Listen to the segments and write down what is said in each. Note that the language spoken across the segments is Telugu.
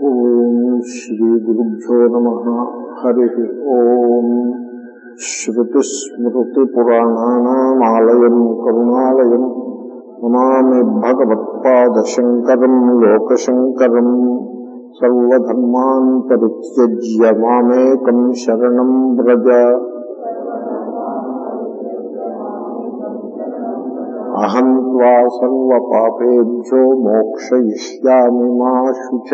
ఓం శ్రీ గురుభ్యో నమ హరి ఓం శ్రుతిస్మృతిపురాణానామాలయం కరుణాలయం నమామి భగవత్పాదశంకరం లోకశంకరం సర్వధర్మాన్ పరిత్యజ్య మామేకం శరణం వ్రజ అహం త్వా సర్వపాపేభ్యో మోక్షయిష్యామి మా శుచ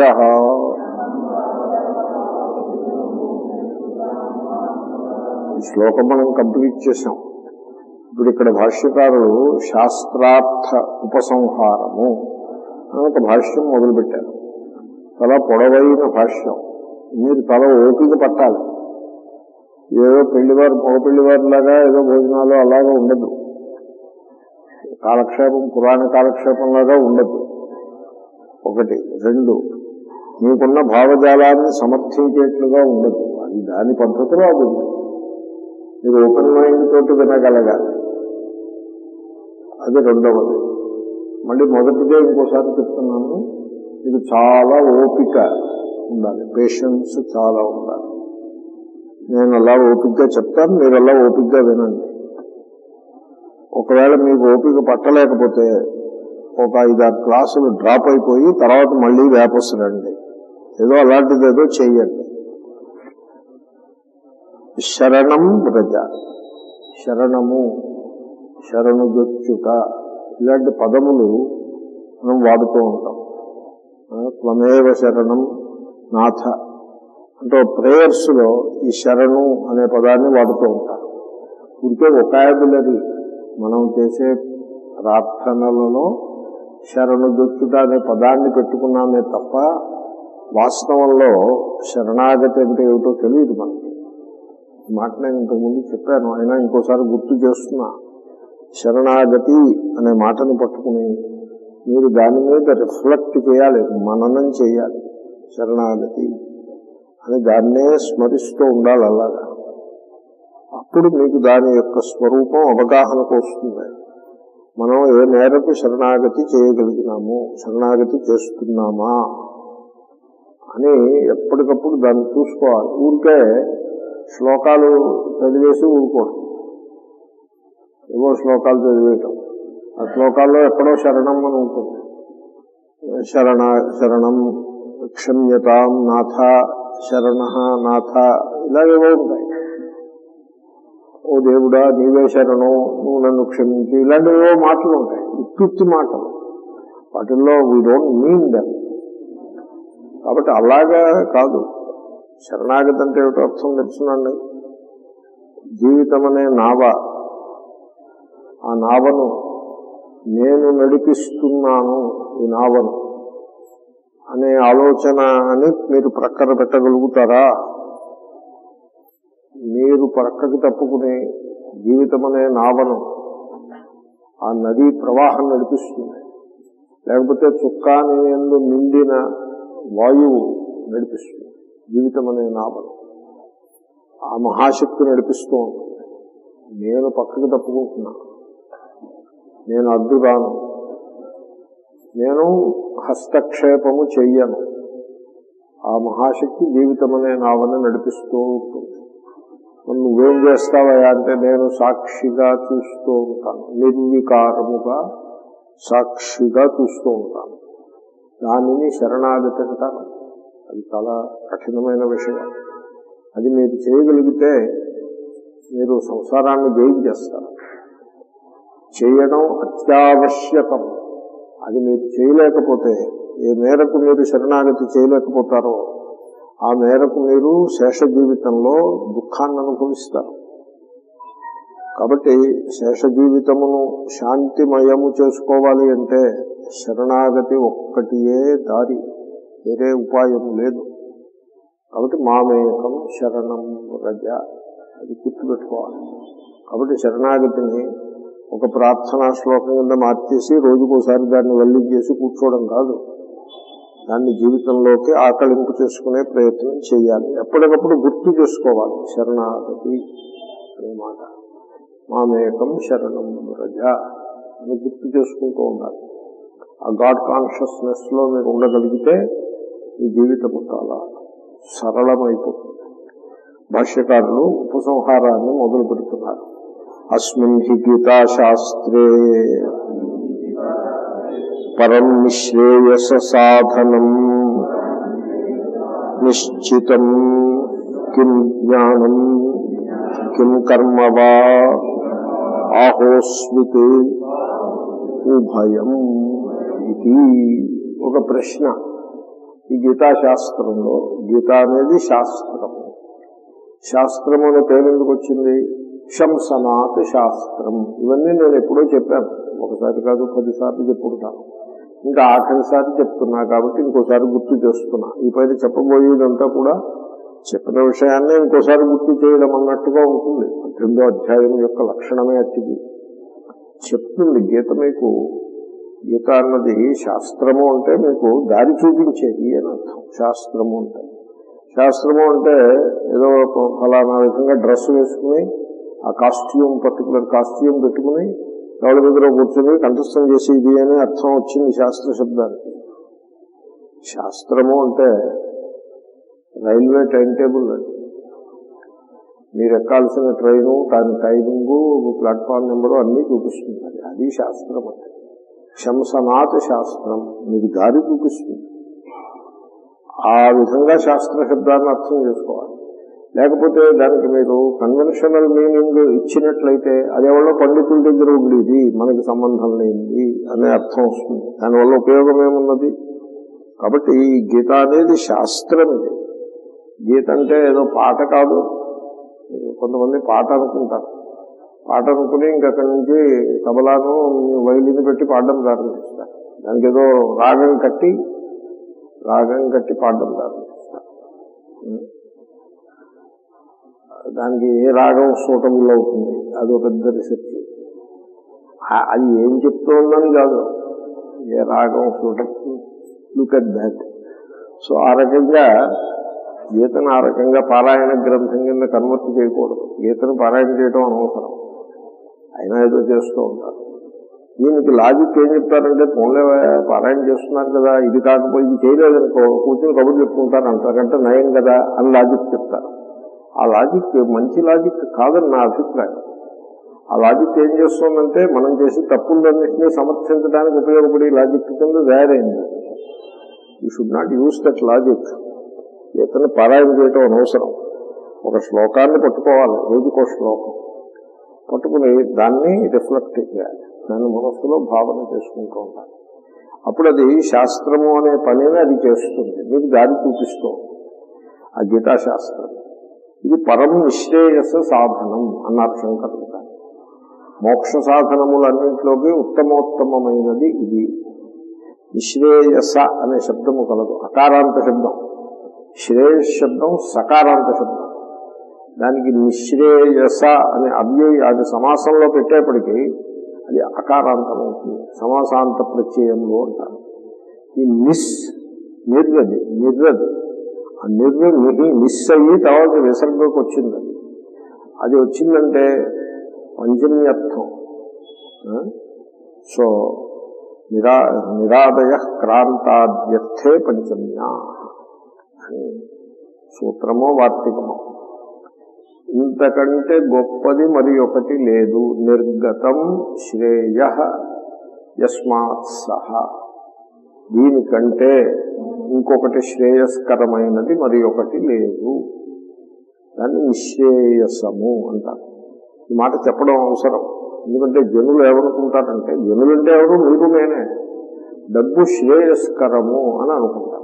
ఈ శ్లోకం మనం కంప్లీట్ చేశాం ఇప్పుడు ఇక్కడ భాష్యకారులు శాస్త్రార్థ ఉపసంహారము అని ఒక భాష్యం మొదలుపెట్టారు చాలా పొడవైన భాష్యం మీరు తల ఓపిక పట్టాలి ఏదో పెళ్లివారు మగ పెళ్లివారిలాగా ఏదో భోజనాలు అలాగా ఉండదు కాలక్షేపం పురాణ కాలక్షేపంలాగా ఉండదు ఒకటి రెండు మీకున్న భావజాలాన్ని సమర్థించేట్లుగా ఉండదు అది దాని పద్ధతిలో అది ఉంది. మీరు ఓపెన్ మైండ్ తోటి వినగలగాలి అది రెండవది మళ్ళీ మొదటిదే ఇంకోసారి చెప్తున్నాను ఇది చాలా ఓపిక ఉండాలి పేషెన్స్ చాలా ఉండాలి నేను అలా ఓపికగా చెప్తాను మీరు అలా ఓపికగా వినండి ఒకవేళ మీకు ఓపిక పట్టలేకపోతే ఒక ఐదారు క్లాసులు డ్రాప్ అయిపోయి తర్వాత మళ్ళీ వేపొస్తుందండి ఏదో అలాంటిది ఏదో చెయ్యండి శరణం వ్రజ శరణము శరణు దొచ్చుట ఇలాంటి పదములు మనం వాడుతూ ఉంటాం ఆ, త్వమేవ శరణం నాథ అంటే ప్రేయర్స్ లో ఈ శరణు అనే పదాన్ని వాడుతూ ఉంటారు ఇంకే ఒకాబులరీ మనం చేసే ప్రార్థనలలో శరణు దొచ్చుట అనే పదాన్ని పెట్టుకున్నామే తప్ప వాస్తవంలో శరణాగతి అంటే ఏమిటో తెలియదు మనకి ఈ మాట నేను ఇంతకుముందు చెప్పాను అయినా ఇంకోసారి గుర్తు చేస్తున్నా శరణాగతి అనే మాటను పట్టుకుని మీరు దాని మీద రిఫ్లెక్ట్ చేయాలి మననం చేయాలి శరణాగతి అని దాన్నే స్మరిస్తూ ఉండాలి అలాగా అప్పుడు మీకు దాని యొక్క స్వరూపం అవగాహనకు వస్తుంది మనం ఏ మేరకు శరణాగతి చేయగలిగినాము శరణాగతి చేస్తున్నామా అని ఎప్పటికప్పుడు దాన్ని చూసుకోవాలి ఊరికే శ్లోకాలు చదివేసి ఊరుకోవడం ఏవో శ్లోకాలు చదివేయటం ఆ శ్లోకాల్లో ఎక్కడో శరణం అని ఉంటుంది శరణ శరణం క్షమ్యతాం నాథ శరణ నాథ ఇలాగేవో ఉంటాయి ఓ దేవుడా నీవే శరణం నువ్వు నన్ను క్షమించి ఇలాంటివో మాటలు ఉంటాయి ఉత్తుత్తి మాటలు వాటిల్లో వీ డోంట్ మీన్ దమ్ కాబట్టి అలాగా కాదు శరణాగతి అంటే ఏమిటో అర్థం తెలుసునండి జీవితం అనే నావ ఆ నావను నేను నడిపిస్తున్నాను ఈ నావను అనే ఆలోచన అని మీరు ప్రక్కన పెట్టగలుగుతారా మీరు ప్రక్కకి తప్పుకుని జీవితం అనే నావను ఆ నదీ ప్రవాహం నడిపిస్తుంది లేకపోతే చుక్కాని ఎందు నిండిన వాయువు నడిపిస్తుంది జీవితం అనే నావను ఆ మహాశక్తి నడిపిస్తూ ఉంటుంది నేను పక్కకి తప్పుకుంటున్నా నేను అడ్డురాను నేను హస్తక్షేపము చెయ్యను ఆ మహాశక్తి జీవితం అనే నావని నడిపిస్తూ ఉంటుంది మరి నువ్వేం చేస్తావా అంటే నేను సాక్షిగా చూస్తూ ఉంటాను నిర్వికారముగా సాక్షిగా చూస్తూ ఉంటాను దానిని శరణాగతి అంటారు అది చాలా కఠినమైన విషయం అది మీరు చేయగలిగితే మీరు సంసారాన్ని జయించేస్తారు చేయడం అత్యావశ్యకం అది మీరు చేయలేకపోతే ఏ మేరకు మీరు శరణాగతి చేయలేకపోతారో ఆ మేరకు మీరు శేష జీవితంలో దుఃఖాన్ని అనుభవిస్తారు కాబట్టి శేష జీవితమును శాంతిమయము చేసుకోవాలి అంటే శరణాగతి ఒక్కటియే దారి వేరే ఉపాయం లేదు కాబట్టి మామేకం శరణం రజ అది గుర్తుపెట్టుకోవాలి కాబట్టి శరణాగతిని ఒక ప్రార్థనా శ్లోకం కింద మార్చేసి రోజుకోసారి దాన్ని వల్లి చేసి కూర్చోవడం కాదు దాన్ని జీవితంలోకి ఆకలింపు చేసుకునే ప్రయత్నం చేయాలి ఎప్పటికప్పుడు గుర్తు చేసుకోవాలి శరణాగతి అనే మాట మామేకం శరణం రజ అని గుర్తు చేసుకుంటూ ఉండాలి ఆ గాడ్ కాన్షియస్నెస్ లో మీరు ఉండగలిగితే ఈ జీవితము చాలా సరళమైపోతుంది భాష్యకారులు ఉపసంహారాన్ని మొదలు పెడుతున్నారు అస్మిన్ హి గీతాశాస్త్రే పరం నిశ్రేయస సాధనం నిశ్చితం కిం జ్ఞానం కిం కర్మ వా ఆహోస్మితి ఉభయం ఇది ఒక ప్రశ్న ఈ గీతాశాస్త్రంలో గీత అనేది శాస్త్రము శాస్త్రము అనే పేరు ఎందుకు వచ్చింది శంసనాథ్ శాస్త్రం ఇవన్నీ నేను ఎప్పుడో చెప్పాను ఒకసారి కాదు పదిసార్లు చెప్పుకుంటాను ఇంకా ఆఖరిసారి చెప్తున్నా కాబట్టి ఇంకోసారి గుర్తు చేస్తున్నా ఈ పైన చెప్పబోయేదంతా కూడా చెప్పిన విషయాన్ని ఇంకోసారి గుర్తు చేయడం అన్నట్టుగా ఉంటుంది పద్దెనిమిదో అధ్యాయం యొక్క లక్షణమే అట్టిది చెప్తుంది గీత మీకు గీత అన్నది శాస్త్రము అంటే మీకు దారి చూపించేది అని అర్థం శాస్త్రము అంటే శాస్త్రము అంటే ఏదో ఒక ఫలానా విధంగా డ్రెస్ వేసుకుని ఆ కాస్ట్యూమ్ పర్టికులర్ కాస్ట్యూమ్ పెట్టుకుని ఎవరి దగ్గర కూర్చొని కంఠస్థం చేసి ఇది అని అర్థం వచ్చింది శాస్త్ర శబ్దానికి శాస్త్రము అంటే రైల్వే టైం టేబుల్ అది మీరు ఎక్కాల్సిన ట్రైను దాని టైమింగు ప్లాట్ఫామ్ నెంబరు అన్నీ చూపిస్తుంది అది అది శాస్త్రం అంటే శంసనాథ శాస్త్రం మీకు దారి చూపిస్తుంది ఆ విధంగా శాస్త్ర శబ్దాన్ని అర్థం చేసుకోవాలి లేకపోతే దానికి మీరు కన్వెన్షనల్ మీనింగ్ ఇచ్చినట్లయితే అదేవాళ్ళ పండితుల దగ్గర ఉండేది మనకి సంబంధం లేనిది అనే అర్థం వస్తుంది దానివల్ల ఉపయోగం ఏమున్నది కాబట్టి ఈ గీత అనేది శాస్త్రం ఇది గీత అంటే ఏదో పాట కాదు కొంతమంది పాట అనుకుంటారు పాట అనుకుని ఇంకక్కడి నుంచి తబలాను వైలిని పెట్టి పాడడం ప్రారంభిస్తారు దానికి ఏదో రాగం కట్టి రాగం కట్టి పాడడం ప్రారంభిస్తారు దానికి ఏ రాగం సూటబుల్ అవుతుంది అది ఒక పెద్ద రీసెర్చ్ అది ఏం చెప్తోందని కాదు ఏ రాగం suitable look at that so ఆ రకంగా గీతను ఆ రకంగా పారాయణ గ్రంథం కింద కన్వర్ట్ చేయకూడదు గీతను పారాయణ చేయడం అనవసరం అయినా ఏదో చేస్తూ ఉంటారు దీనికి లాజిక్ ఏం చెప్తారంటే ఫోన్లే పారాయణ చేస్తున్నారు కదా ఇది కాకపోతే ఇది చేయలేదనుకో కూర్చొని కబుర్లు చెప్పుకుంటారు అంతకంటే నయం కదా అని లాజిక్ చెప్తారు ఆ లాజిక్ మంచి లాజిక్ కాదని నా అభిప్రాయం ఆ లాజిక్ ఏం చేస్తుందంటే మనం చేసి తప్పులన్నింటినీ సమర్థించడానికి ఉపయోగపడే లాజిక్ కింద తయారైంది you should not use that logic ఇతను పారాయణ చేయటం అనవసరం ఒక శ్లోకాన్ని పట్టుకోవాలి రోజుకో శ్లోకం పట్టుకుని దాన్ని రిఫ్లెక్ట్ చేయాలి దాన్ని మనస్సులో భావన చేసుకుంటూ ఉండాలి అప్పుడు అది శాస్త్రము అనే పనిని అది చేస్తుంది మీకు దారి చూపిస్తూ ఆ గీతాశాస్త్రం ఇది పరం నిశ్రేయస సాధనం అన్నారు శంకరులు మోక్ష సాధనములన్నింటిలోకి ఉత్తమోత్తమైనది ఇది నిశ్రేయస అనే శబ్దము కలదు అకారాంత శబ్దం శ్రేయస్ శబ్దం సకారాంత శబ్దం దానికి నిశ్రేయస అనే అవ్యయ అది సమాసంలో పెట్టేప్పటికీ అది అకారాంతం అవుతుంది సమాసాంత ప్రత్యయంలో అంటారు ఈ మిస్ నిర్రది నిర్రది ఆ నిర్ర మిస్ అయ్యి తర్వాత విసర్గకు వచ్చింది అది అది వచ్చిందంటే పంచమ్యర్థం సో నిరా నిరాదయ క్రాంతాద్యర్థే పంచమ్యా అని సూత్రమో వార్తికమో ఇంతకంటే గొప్పది మరి ఒకటి లేదు నిర్గతం శ్రేయ యస్మాత్ సహ దీనికంటే ఇంకొకటి శ్రేయస్కరమైనది మరి ఒకటి లేదు దాన్ని నిశ్రేయసము అంటారు ఈ మాట చెప్పడం అవసరం ఎందుకంటే జనులు ఏమనుకుంటారంటే జనులు అంటే ఎవరు మీరు నేనే డబ్బు శ్రేయస్కరము అని అనుకుంటారు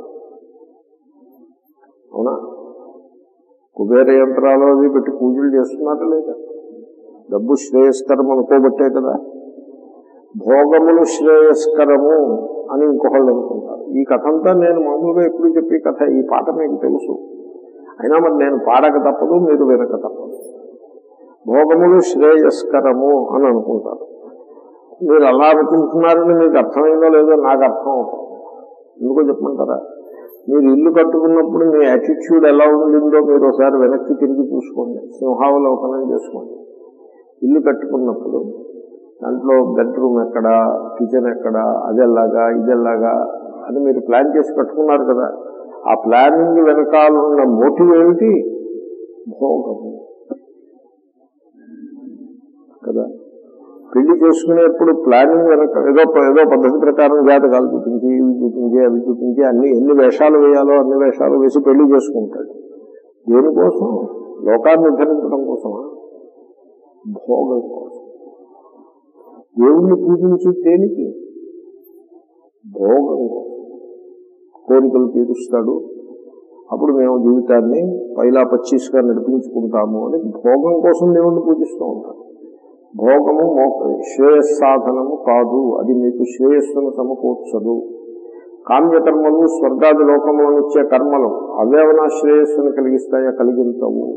అవునా కుబేర యంత్రాలు అవి పెట్టి పూజలు చేస్తున్నారా లేదా డబ్బు శ్రేయస్కరం అనుకోబట్టే కదా భోగములు శ్రేయస్కరము అని ఇంకొకళ్ళు అనుకుంటారు ఈ కథ అంతా నేను మామూలుగా ఎప్పుడు చెప్పే కథ ఈ పాట మీకు తెలుసు అయినా మరి నేను పాడక తప్పదు మీరు వినక తప్పదు భోగములు శ్రేయస్కరము అని అనుకుంటారు మీరు అలా అనుకుంటున్నారని మీకు అర్థమైందో లేదో నాకు అర్థం అవుతుంది ఎందుకో చెప్పమంటారా మీరు ఇల్లు కట్టుకున్నప్పుడు మీ యాటిట్యూడ్ ఎలా ఉండిందో మీరు ఒకసారి వెనక్కి తిరిగి చూసుకోండి సింహావలోకనం చేసుకోండి ఇల్లు కట్టుకున్నప్పుడు దాంట్లో బెడ్రూమ్ ఎక్కడ కిచెన్ ఎక్కడ అదెల్లాగా ఇదెల్లాగా అని మీరు ప్లాన్ చేసి కట్టుకున్నారు కదా ఆ ప్లానింగ్ వెనకాల ఉన్న మోటివ్ ఏమిటి భోగము కదా పెళ్లి చేసుకునేప్పుడు ప్లానింగ్ వెనక ఏదో ఏదో పద్ధతి ప్రకారం జాతకాలు చూపించి ఇవి చూపించి అవి చూపించి అన్ని ఎన్ని వేషాలు వేయాలో అన్ని వేషాలు వేసి పెళ్లి చేసుకుంటాడు దేనికోసం లోకాన్ని ఉద్ధరించడం కోసమా భోగం కోసం దేవుణ్ణి పూజించి దేనికి భోగం కోసం కోరికలు తీరుస్తాడు అప్పుడు మేము జీవితాన్ని పైలా పచ్చీస్గా నడిపించుకుంటాము అని భోగం కోసం దేవుణ్ణి పూజిస్తూ ఉంటాం భోగము మోక శ్రేయస్సాధనము కాదు అది మీకు శ్రేయస్సును సమకూర్చదు కామ్యకర్మలు స్వర్గాది లోకములనిచ్చే కర్మలు అవేవనా శ్రేయస్సును కలిగిస్తాయా కలిగించవు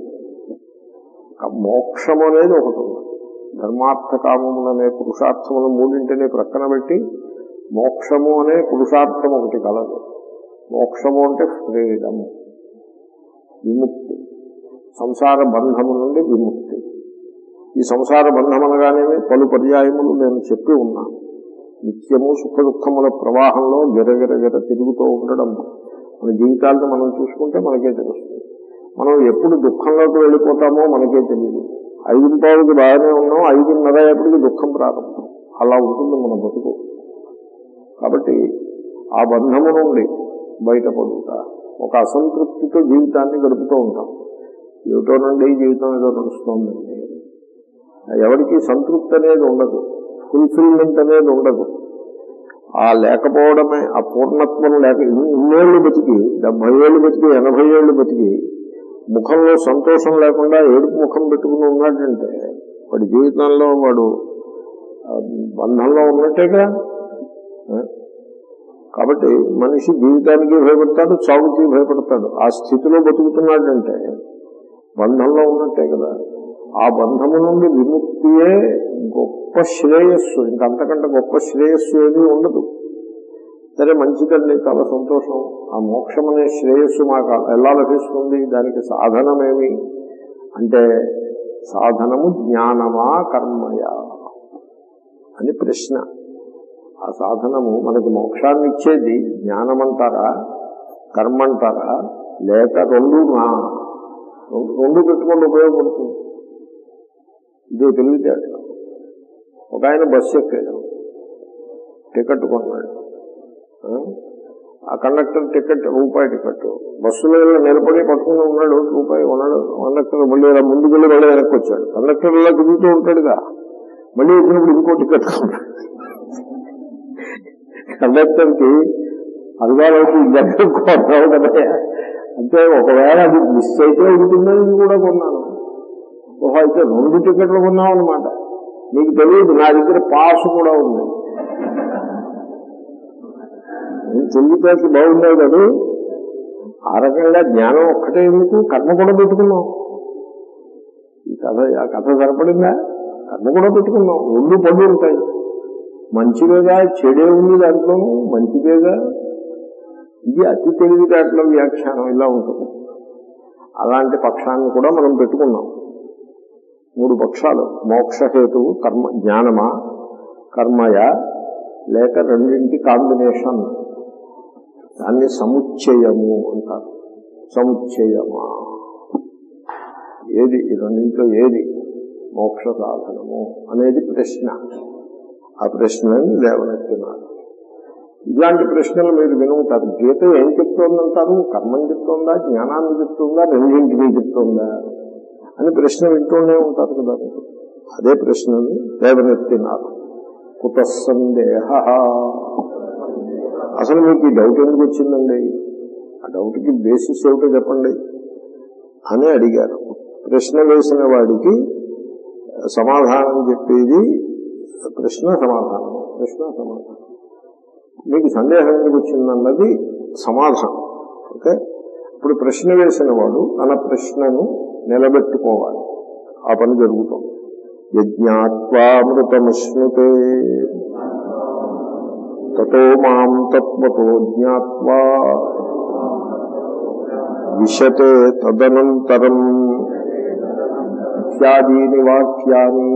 మోక్షం అనేది ఒకటి ఉంది ధర్మార్థ కామములు అనే పురుషార్థములు మూడింటిని ప్రక్కన పెట్టి మోక్షము అనే పురుషార్థం ఒకటి కలదు మోక్షము అంటే ఫ్రీడమ్ విముక్తి సంసార బంధము నుండి విముక్తి ఈ సంసార బంధం అనగానేమి పలు పర్యాయములు నేను చెప్పి ఉన్నాను నిత్యము సుఖ దుఃఖముల ప్రవాహంలో గిరగిరగిర తిరుగుతూ ఉండడం మన జీవితాలను మనం చూసుకుంటే మనకే తెలుస్తుంది మనం ఎప్పుడు దుఃఖంలోకి వెళ్ళిపోతామో మనకే తెలియదు ఐదుంపావుకి బాగానే ఉన్నాం ఐదున్నర అయ్యేప్పటికి దుఃఖం ప్రారంభం అలా ఉంటుంది మన బతుకు కాబట్టి ఆ బంధము నుండి బయటపడుట ఒక అసంతృప్తితో జీవితాన్ని గడుపుతూ ఉంటాం ఏమిటో నుండి జీవితం ఏదో నడుస్తోందండి ఎవరికి సంతృప్తి అనేది ఉండదు ఫుల్ఫిల్మెంట్ అనేది ఉండదు ఆ లేకపోవడమే ఆ పూర్ణత్వం లేక ఇన్నేళ్లు బతికి డెబ్బై ఏళ్ళు బతికి ఎనభై ఏళ్ళు బతికి ముఖంలో సంతోషం లేకుండా ఏడుపు ముఖం పెట్టుకుని ఉన్నాడంటే వాడి జీవితంలో వాడు బంధంలో ఉన్నట్టేగా కాబట్టి మనిషి జీవితానికి భయపడతాడు చావుకి భయపడతాడు ఆ స్థితిలో బతుకుతున్నాడంటే బంధంలో ఉన్నట్టే కదా ఆ బంధము నుండి విముక్తియే గొప్ప శ్రేయస్సు ఇంకంతకంటే గొప్ప శ్రేయస్సు ఏమీ ఉండదు సరే మంచిదండి చాలా సంతోషం ఆ మోక్షం అనే శ్రేయస్సు మాకు ఎలా లభిస్తుంది దానికి సాధనమేమి అంటే సాధనము జ్ఞానమా కర్మయా అని ప్రశ్న ఆ సాధనము మనకి మోక్షాన్ని ఇచ్చేది జ్ఞానమంటారా కర్మంటారా లేక రెండు నా రెండు పెట్టుకుంటూ ఉపయోగపడుతుంది ఇది తెలివితేటలు ఒక ఆయన బస్సు ఎక్కాడు టికెట్ కొన్నాడు ఆ కండక్టర్ టికెట్ రూపాయి టికెట్ బస్సులో నిలబడి పట్టుకుని ఉన్నాడు రూపాయి ఉన్నాడు కండక్టర్ మళ్ళీ ఇలా ముందుకెళ్ళి మళ్ళీ వెనక్కి వచ్చాడు కండక్టర్ ఇలా తిరుగుతూ ఉంటాడుగా మళ్ళీ వచ్చినప్పుడు ఇంకో టికెట్ కొన్నాడు కండక్టర్ కి అదిగాలైతే దగ్గర కొన్నావు కదా అంటే ఒకవేళ అది మిస్ అయితే ఉంటుందని కూడా కొన్నాను ఓహో అయితే రెండు టికెట్లు కొన్నాం అనమాట మీకు తెలియదు నా దగ్గర పాస్ కూడా ఉంది చెల్లిపేటలు బాగున్నాయి కదా ఆ రకంగా జ్ఞానం ఒక్కటే ఎందుకు కర్మ కూడా పెట్టుకున్నాం ఈ కథ ఆ కథ సరిపడిందా కర్మ కూడా పెట్టుకున్నాం రెండు పళ్ళు ఉంటాయి మంచిదేగా చెడే ఉంది దాంట్లోనూ మంచిదేగా ఇది అతి తెలివితేటల వ్యాఖ్యానం ఇలా ఉంటుంది అలాంటి పక్షాన్ని కూడా మనం పెట్టుకున్నాం మూడు పక్షాలు మోక్షహేతువు కర్మ జ్ఞానమా కర్మయ లేక రెండింటి కాంబినేషన్ దాన్ని సముచ్చయము అంటారు సముచ్చయమా ఏది ఈ రెండింటిలో ఏది మోక్ష సాధనము అనేది ప్రశ్న ఆ ప్రశ్నని లేవనెత్తినారు ఇలాంటి ప్రశ్నలు మీరు వినుంటారు గీత ఏం చెప్తోందంటారు కర్మం చెప్తోందా జ్ఞానాన్ని చెప్తుందా రెండింటినీ చెప్తోందా అని ప్రశ్న వింటూనే ఉంటారు కదా మీరు అదే ప్రశ్నని లేవనెత్తినారు కుత సందేహ అసలు మీకు ఈ డౌట్ ఎందుకు వచ్చిందండి ఆ డౌట్కి బేసిస్ ఏమిటో చెప్పండి అని అడిగారు ప్రశ్న వేసిన వాడికి సమాధానం చెప్పేది ప్రశ్న సమాధానం ప్రశ్న సమాధానం మీకు సందేహం ఎందుకు వచ్చిందన్నది సమాధానం ఓకే ఇప్పుడు ప్రశ్న వేసిన వాడు తన ప్రశ్నను నిలబెట్టుకోవాలి ఆ పని జరుగుతుంది యజ్ఞాత్వామృతమశ్నుతే తతో మాం తత్వతో జ్ఞాత్వా విశతే తదనంతరం ఇత్యాదీని వాక్యాన్ని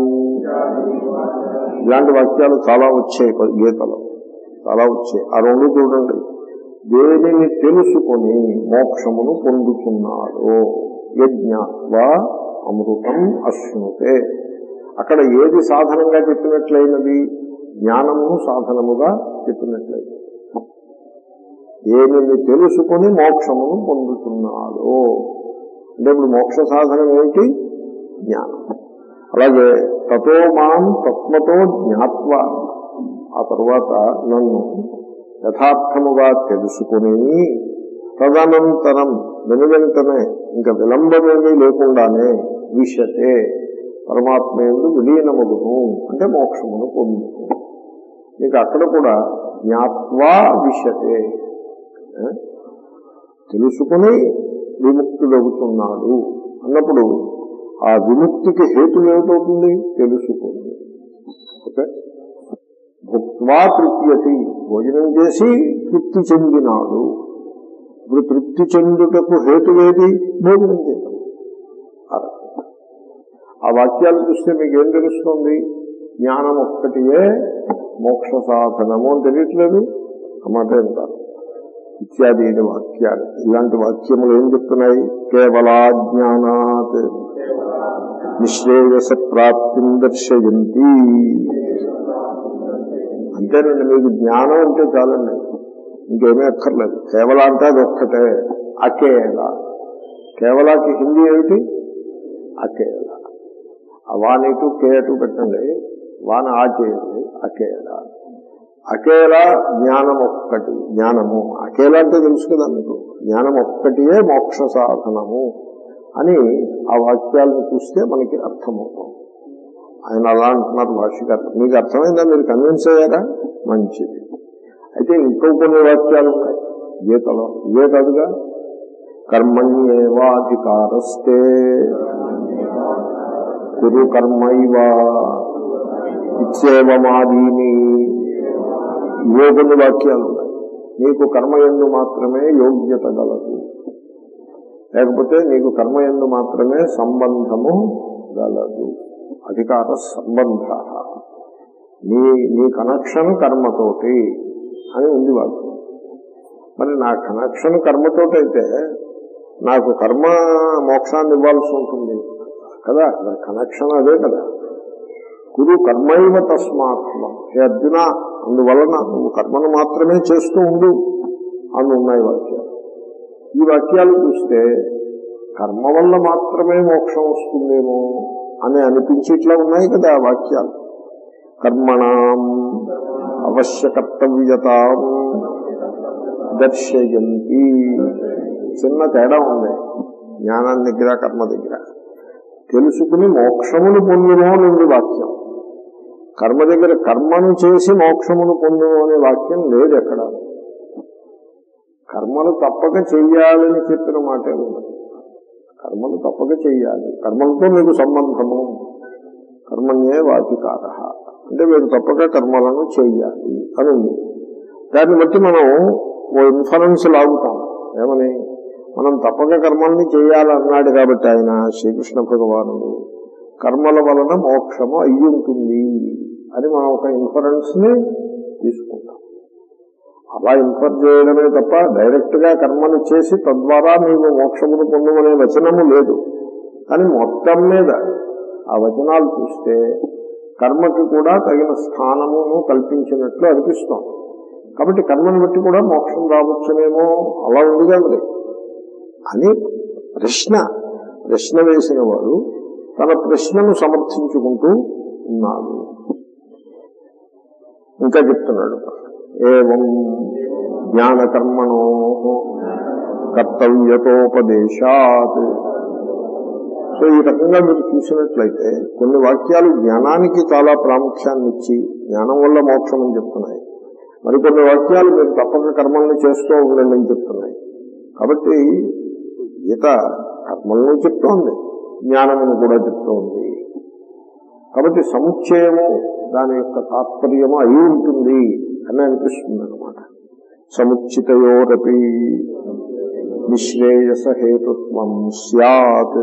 ఇలాంటి వాక్యాలు చాలా వచ్చాయి గీతలో చాలా వచ్చాయి ఆ రెండు చూడండి దేనిని తెలుసుకొని మోక్షమును పొందుతున్నాడో యజ్ఞాత్వా అమృతం అశ్నుతే అక్కడ ఏది సాధనంగా చెప్పినట్లయినది జ్ఞానమును సాధనముగా చెప్పినట్లయినది దేనిని తెలుసుకొని మోక్షమును పొందుతున్నాడో అంటే ఇప్పుడు మోక్ష సాధనం ఏమిటి జ్ఞానం అలాగే తతో మాం తత్వతో జ్ఞాత్వ ఆ తర్వాత నన్ను యథార్థముగా తెలుసుకుని తదనంతరం వెను వెంటనే ఇంకా విలంబమేమీ లేకుండానే విషతే పరమాత్మ ఎందు విలీనమగును అంటే మోక్షమును పొందును మీకు అక్కడ కూడా జ్ఞాత్వా విషతే ఏ? తెలుసుకుని విముక్తుడవుతున్నాడు అన్నప్పుడు ఆ విముక్తికి హేతు ఏమిటవుతుంది తెలుసుకుని ఓకే భుక్వా తృప్యతి భోజనం చేసి తృప్తి చెందినాడు ఇప్పుడు తృప్తి చెందుటకు హేతువేది భోజనం చేయడం ఆ రకంగా. ఆ వాక్యాలు చూస్తే మీకు ఏం తెలుస్తుంది జ్ఞానం ఒక్కటియే మోక్ష సాధనము అని తెలియట్లేదు ఆ మాట ఏం కాదు ఇత్యాది అయిన వాక్యాలు ఇలాంటి వాక్యములు ఏం చెప్తున్నాయి కేవలా జ్ఞానాత్ నిశ్రేయస ప్రాప్తిం దర్శయంతి అంతేనండి మీకు జ్ఞానం ఉంటే చాలండి ఇంకేమీ అక్కర్లేదు కేవల అంటే అది ఒక్కటే అకేల కేవలాకి హిందీ ఏమిటి అకేల ఆ వానిటు కేటు పెట్టండి వాన ఆ చేయండి అకేల అకేల జ్ఞానం ఒక్కటి జ్ఞానము అకేల అంటే తెలుసు కదా మీకు జ్ఞానం ఒక్కటియే మోక్ష సాధనము అని ఆ వాక్యాలను చూస్తే మనకి అర్థమవుతాం ఆయన అలా అంటున్నారు భాషగారు మీకు అర్థమైందా మీరు కన్విన్స్ అయ్యారా మంచిది అయితే ఇంకో కొన్ని వాక్యాలు ఉన్నాయి గీతలో ఇవే కాదుగా కర్మణ్యేవాధికారస్తే కురు కర్మైవ ఇత్యేవమాదీని ఇవో కొన్ని వాక్యాలు ఉన్నాయి నీకు కర్మయందు మాత్రమే యోగ్యత గలదు లేకపోతే నీకు కర్మయందు మాత్రమే సంబంధము గలదు అధికార సంబంధ నీ నీ కనెక్షన్ కర్మతోటి అని ఉంది వాక్యం మరి నా కనెక్షన్ కర్మతోటైతే నాకు కర్మ మోక్షాన్ని ఇవ్వాల్సి ఉంటుంది కదా నా కనెక్షన్ అదే కదా గురు కర్మైవ తస్మాత్మం హే అర్జున అందువలన నువ్వు కర్మను మాత్రమే చేస్తూ ఉండు అని ఉన్నాయి వాక్యాలు ఈ వాక్యాలు చూస్తే కర్మ వల్ల మాత్రమే మోక్షం వస్తుందేమో అని అనిపించి ఇట్లా ఉన్నాయి కదా ఆ వాక్యాలు కర్మణం అవశ్య కర్తవ్యత దర్శయంతి చిన్న తేడా ఉంది జ్ఞానం దగ్గర కర్మ దగ్గర తెలుసుకుని మోక్షమును పొందును అని ఉంది వాక్యం కర్మ దగ్గర కర్మను చేసి మోక్షమును పొందును అనే వాక్యం లేదు ఎక్కడ కర్మలు తప్పక చెయ్యాలని చెప్పిన మాటే ఉన్నది కర్మలు తప్పక చెయ్యాలి కర్మలతో మీకు సంబంధము కర్మణ్యే వాధికార అంటే మీరు తప్పక కర్మలను చెయ్యాలి అని ఉంది దాన్ని బట్టి మనం ఓ ఇన్ఫరెన్స్ లాగుతాం ఏమని మనం తప్పక కర్మల్ని చేయాలన్నాడు కాబట్టి ఆయన శ్రీకృష్ణ భగవానుడు కర్మల వలన మోక్షము అయ్యి ఉంటుంది అని మనం ఒక ఇన్ఫరెన్స్ ని తీసుకుంటాం అలా ఇన్ఫర్ చేయడమే తప్ప డైరెక్ట్ గా కర్మను చేసి తద్వారా నీవు మోక్షమును పొందమనే వచనము లేదు కానీ మొత్తం మీద ఆ వచనాలు చూస్తే కర్మకి కూడా తగిన స్థానమును కల్పించినట్లు అనిపిస్తోంది కాబట్టి కర్మను బట్టి కూడా మోక్షం రావచ్చునేమో అలా ఉందిగా మరి అని ప్రశ్న ప్రశ్న వేసిన వాడు తన ప్రశ్నను సమర్థించుకుంటూ ఉన్నాడు ఇంకా చెప్తున్నాడు ఏం జ్ఞానకర్మణో కర్తవ్యతోపదేశాత్ సో ఈ రకంగా మీరు చూసినట్లయితే కొన్ని వాక్యాలు జ్ఞానానికి చాలా ప్రాముఖ్యాన్ని ఇచ్చి జ్ఞానం వల్ల మోక్షం అని చెప్తున్నాయి మరికొన్ని వాక్యాలు మీరు తప్పక కర్మల్ని చేస్తూ ఉండండి అని చెప్తున్నాయి కాబట్టి గీత కర్మలను చెప్తోంది జ్ఞానమును కూడా చెప్తోంది కాబట్టి సముచ్చయము దాని యొక్క తాత్పర్యము అయి ఉంటుంది అని అనిపిస్తుంది అనమాట సముచితయోరపి నిశ్రేయస హేతుత్వం సత్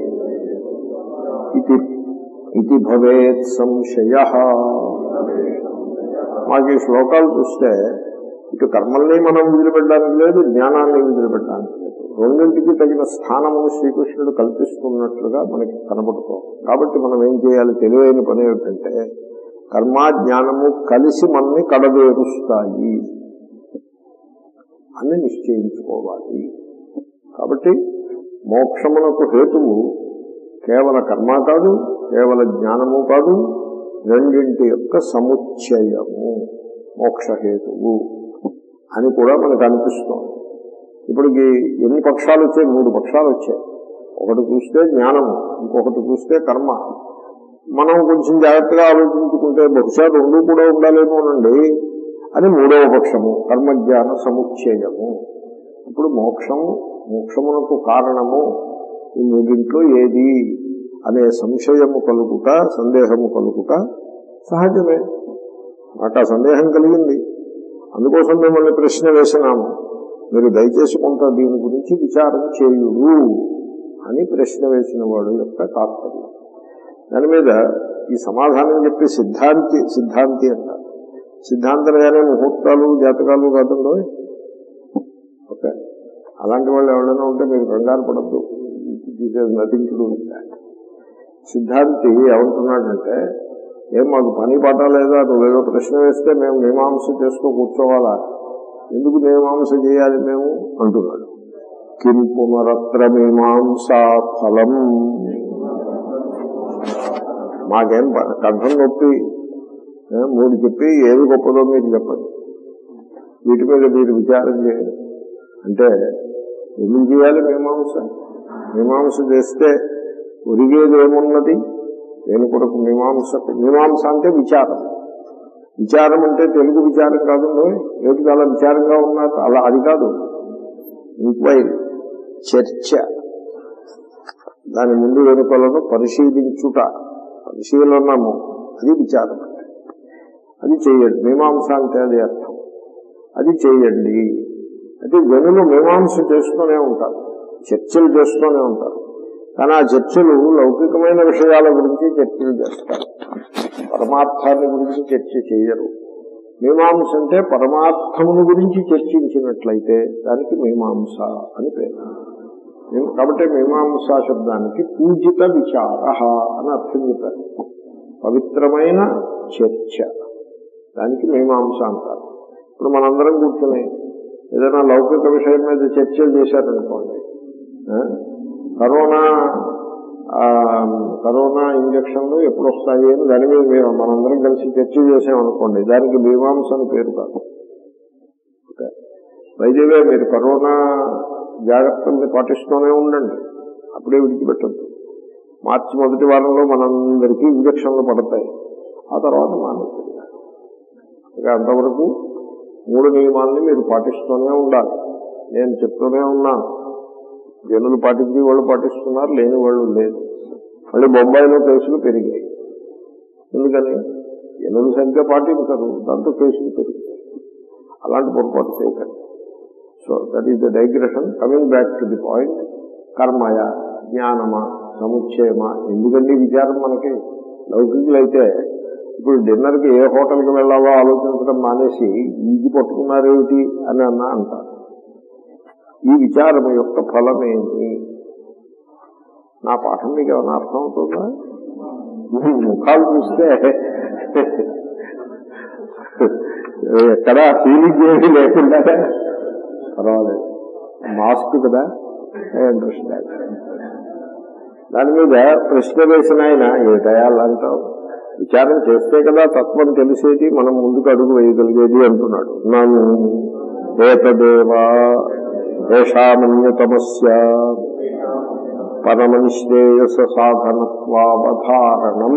ఇది ఇది భవేత్ సంశయ మాకు ఈ శ్లోకాలు చూస్తే ఇటు కర్మల్ని మనం వదిలిపెట్టడానికి లేదు జ్ఞానాన్ని వదిలిపెట్టడానికి లేదు రెండింటికి తగిన స్థానమును శ్రీకృష్ణుడు కల్పిస్తున్నట్లుగా మనకి కనబడుతోంది కాబట్టి మనం ఏం చేయాలి తెలివైన పని ఏమిటంటే కర్మ జ్ఞానము కలిసి మనల్ని కడదేరుస్తాయి అని నిశ్చయించుకోవాలి కాబట్టి మోక్షమునకు హేతువు కేవల కర్మ కాదు కేవల జ్ఞానము కాదు రెండింటి యొక్క సముచ్చయము మోక్షహేతువు అని కూడా మనకు అనిపిస్తోంది ఇప్పటికి ఎన్ని పక్షాలు వచ్చాయి మూడు పక్షాలు వచ్చాయి ఒకటి చూస్తే జ్ఞానము ఇంకొకటి చూస్తే కర్మ మనం కొంచెం జాగ్రత్తగా ఆలోచించుకుంటే బహుశా రెండు కూడా ఉండాలేమోనండి అని మూడవ పక్షము కర్మజ్ఞాన సముచ్చయము ఇప్పుడు మోక్షము మోక్షమునకు కారణము ఈ మూడింట్లో ఏది అనే సంశయము కలుగుట సందేహము కలుగుట సహజమే నాకు ఆ సందేహం కలిగింది అందుకోసం మిమ్మల్ని ప్రశ్న వేసినాము మీరు దయచేసి కొంత దీని గురించి విచారం చేయుడు అని ప్రశ్న వేసిన వాడు యొక్క తాత్పర్యం దాని మీద ఈ సమాధానం చెప్పి సిద్ధాంతి సిద్ధాంతి అంటారు సిద్ధాంతలుగానే ముహూర్తాలు జాతకాలు కాదండో ఓకే అలాంటి వాళ్ళు ఎవరైనా ఉంటే మీరు కంగారు పడద్దు నథింగ్ టు డూ సిద్ధాంతి ఏమంటున్నాడంటే ఏం మాకు పని పాట లేదా నువ్వేదో ప్రశ్న వేస్తే మేము మీమాంస చేస్తూ కూర్చోవాలా ఎందుకు మీమాంస చేయాలి మేము అంటున్నాడు కిం పునరత్ర మీమాంసా ఫలం మాకేం ప- కంఠం నొప్పి ఏ, మూడు చెప్పి ఏది గొప్పదో మీరు చెప్పండి వీటి మీద మీరు విచారం చేయండి అంటే ఎందుకు చేయాలి మీమాంస మీమాంస చేస్తే ఒరిగేది ఏమున్నది దేని కొరకు మీమాంసకు మీమాంస అంటే విచారం విచారం అంటే తెలుగు విచారం కాదు ఏమిటి చాలా విచారంగా ఉన్నారు అలా అది కాదు ఇంక్వైరీ చర్చ దాని ముందు వెనుకలను పరిశీలించుట పరిశీలనము అది విచారం అంటే అది చేయండి మీమాంస అంటే అది అర్థం అది చేయండి అయితే జనులు మీమాంస చేస్తూనే ఉంటారు చర్చలు చేస్తూనే ఉంటారు కానీ ఆ చర్చలు లౌకికమైన విషయాల గురించి చర్చలు చేస్తారు పరమార్థాన్ని గురించి చర్చ చేయరు మీమాంస అంటే పరమార్థమును గురించి చర్చించినట్లయితే దానికి మీమాంస అని పేరు మేము- కాబట్టి మీమాంసా శబ్దానికి పూజిత విచార అని అర్థం చెప్పారు పవిత్రమైన చర్చ దానికి మీమాంస అంటారు ఇప్పుడు మనందరం కూర్చుని ఏదైనా లౌకిక విషయం మీద చర్చలు చేశారనుకోండి ఆ? కరోనా ఆ, కరోనా ఇంజక్షన్లు ఎప్పుడు వస్తాయి అని దాని మీద మేము మనందరం కలిసి చర్చ చేసామనుకోండి దానికి మీమాంస అని పేరు కాదు ఓకే వైద్యవే మీరు కరోనా జాగ్రత్తల్ని పాటిస్తూనే ఉండండి అప్పుడే విడిచిపెట్టద్దు మార్చి మొదటి వారంలో మనందరికీ ఇంజక్షన్లు పడతాయి ఆ తర్వాత మానేస్తుంది ఇక అంతవరకు మూడు నియమాల్ని మీరు పాటిస్తూనే ఉండాలి నేను చెప్తూనే ఉన్నాను జనులు పాటించి వాళ్ళు పాటిస్తున్నారు లేని వాళ్ళు లేదు మళ్ళీ బొంబాయిలో కేసులు పెరిగాయి ఎందుకని జనులు సరిగ్గా పాటించరు దాంతో కేసులు పెరుగుతాయి అలాంటి పొరపాటు చేయకండి so that is the digression coming back to the point కర్మయ జ్ఞానమా సముచ్చయమా ఎందుకండి విచారం మనకి లౌకికులైతే ఇప్పుడు డిన్నర్కి ఏ హోటల్కి వెళ్ళాలో ఆలోచించడం మానేసి ఈజీ పట్టుకున్నారేమిటి అని అన్నా అంటారు ఈ విచారం యొక్క ఫలమేమి నా పాఠం మీకు ఏమైనా అర్థం అవుతుందా ముఖాలు చూస్తే ఎక్కడా ఫీలింగ్ ఏమీ లేకుండా పర్వాలేదు మాస్క్ కదా అండర్స్టాండ్ దాని మీద ప్రశ్న వేసిన ఆయన ఏటయాలు అంటావు విచారం చేస్తే కదా తత్వం తెలిసేది మనం ముందుకు అడుగు వేయగలిగేది అంటున్నాడు నన్ను ఏతదేవా ఏషామన్యతమస్య పరమనిశ్రేయస సాధనత్వావధారణం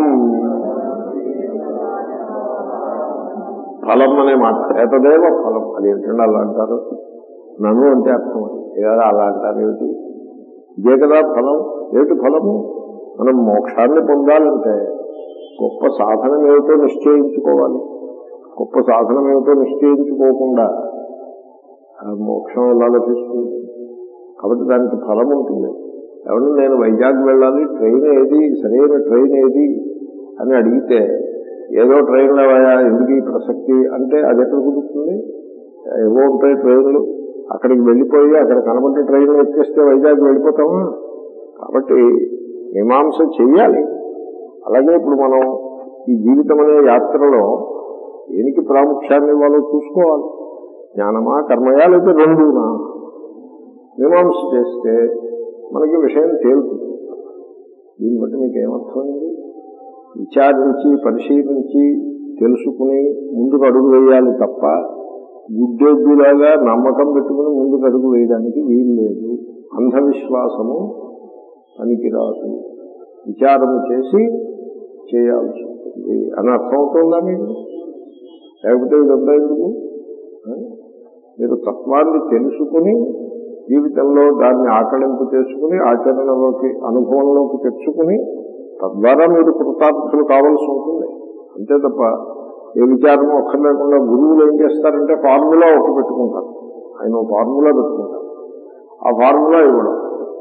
ఫలం అనే మాట ఏతదేవ ఫలం అది ఏంటంటే అలా అంటారు నన్ను అంటే అర్థం ఏదా అలా అంటారు ఏమిటి ఇదే కదా ఫలం ఏమిటి ఫలము మనం మోక్షాన్ని పొందాలంటే గొప్ప సాధనం ఏమిటో నిశ్చయించుకోవాలి గొప్ప సాధనం ఏమిటో నిశ్చయించుకోకుండా ఆ మోక్షం ఎలా లభిస్తుంది కాబట్టి దానికి ఫలం ఉంటుంది ఎవరు నేను వైజాగ్ వెళ్ళాలి ట్రైన్ ఏది సరైన ట్రైన్ ఏది అని అడిగితే ఏదో ట్రైన్లో ఎందుకు ఈ ప్రసక్తి అంటే అది ఎక్కడ కుదురుతుంది ఏవో ఉంటాయి ట్రైన్లు అక్కడికి వెళ్ళిపోయి అక్కడ కనబడ్డ ట్రైన్లు ఎక్కేస్తే వైజాగ్ వెళ్ళిపోతామా కాబట్టి మీమాంస చెయ్యాలి అలాగే ఇప్పుడు మనం ఈ జీవితం అనే యాత్రలో దేనికి ప్రాముఖ్యాన్ని ఇవ్వాలో చూసుకోవాలి జ్ఞానమా కర్మయా లేదా రెండునా మీమాంస చేస్తే మనకి విషయం తేలుతుంది దీన్ని బట్టి మీకు ఏమర్థమైంది విచారించి పరిశీలించి తెలుసుకుని ముందుకు అడుగు వేయాలి తప్ప గుడ్డెద్దులాగా నమ్మకం పెట్టుకుని ముందుకు అడుగు వేయడానికి వీలు లేదు అంధవిశ్వాసము పనికిరాదు విచారము చేసి చేయాల్సి ఉంటుంది అని అర్థం అవుతుందా మీకు లేకపోతే ఇదంతా ఎందుకు ఆ? మీరు తత్వాన్ని తెలుసుకుని జీవితంలో దాన్ని ఆకలింపు చేసుకుని ఆచరణలోకి అనుభవంలోకి తెచ్చుకుని తద్వారా మీరు కృతార్థులు కావాల్సి ఉంటుంది అంతే తప్ప ఏ విచారం ఒక్కర్లేకుండా గురువులు ఏం చేస్తారంటే ఫార్ములా ఒకటి పెట్టుకుంటారు ఆయన ఒక ఫార్ములా పెట్టుకుంటారు ఆ ఫార్ములా ఇవ్వడం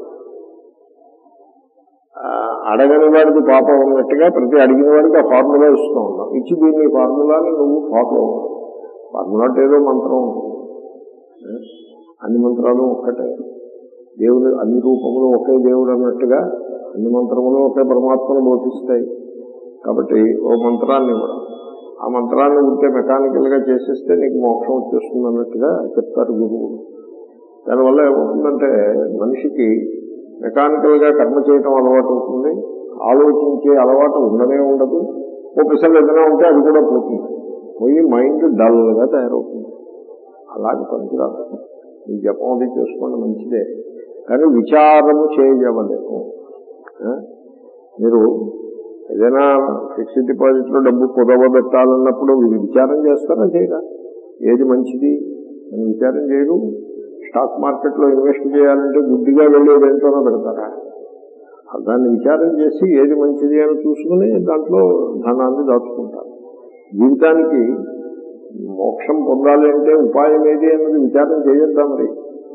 ఆ, అడగని వాడికి పాపం ఉన్నట్టుగా ప్రతి అడిగిన వాడికి ఆ ఫార్ములా ఇస్తూ ఉన్నాం ఇచ్చి దీన్ని ఫార్ములాని నువ్వు ఫాలో అవ్వాలి ఫార్ములా అంటే ఏదో మంత్రం ఉంటుంది ఏ? అన్ని మంత్రాలు ఒక్కటే దేవుడు అన్ని రూపములు ఒకే దేవుడు అన్నట్టుగా అన్ని మంత్రములు ఒకే పరమాత్మను బోధిస్తాయి కాబట్టి ఓ మంత్రాన్ని ఇవ్వడం ఆ మంత్రాన్ని ఉంటే మెకానికల్ గా చేసేస్తే నీకు మోక్షం వచ్చేస్తుంది అన్నట్టుగా చెప్తారు గురువులు దానివల్ల ఏమవుతుందంటే మనిషికి మెకానికల్ గా కర్మ చేయటం అలవాటు అవుతుంది ఆలోచించే అలవాటు ఉండనే ఉండదు ఓ పిసలు ఏదైనా ఉంటే అది కూడా పోతుంది పోయి మైండ్ డల్ గా తయారవుతుంది అలాగే పనికిరాదు మీ జపం అది చేసుకోండి మంచిదే కానీ విచారము చేయవలేము ఆ? మీరు ఏదైనా ఫిక్స్డ్ డిపాజిట్ లో డబ్బు కుదవబెట్టాలన్నప్పుడు మీరు విచారం చేస్తారా చేయరా ఏది మంచిది అని విచారం చేయరు స్టాక్ మార్కెట్ లో ఇన్వెస్ట్ చేయాలంటే గుడ్డిగా వెళ్ళి దేంతోనో పెడతారా దాన్ని విచారం చేసి ఏది మంచిది అని చూసుకుని దాంట్లో ధనాన్ని దాచుకుంటారు జీవితానికి మోక్షం పొందాలి అంటే ఉపాయం ఏది అన్నది విచారం చేయొద్దా మరి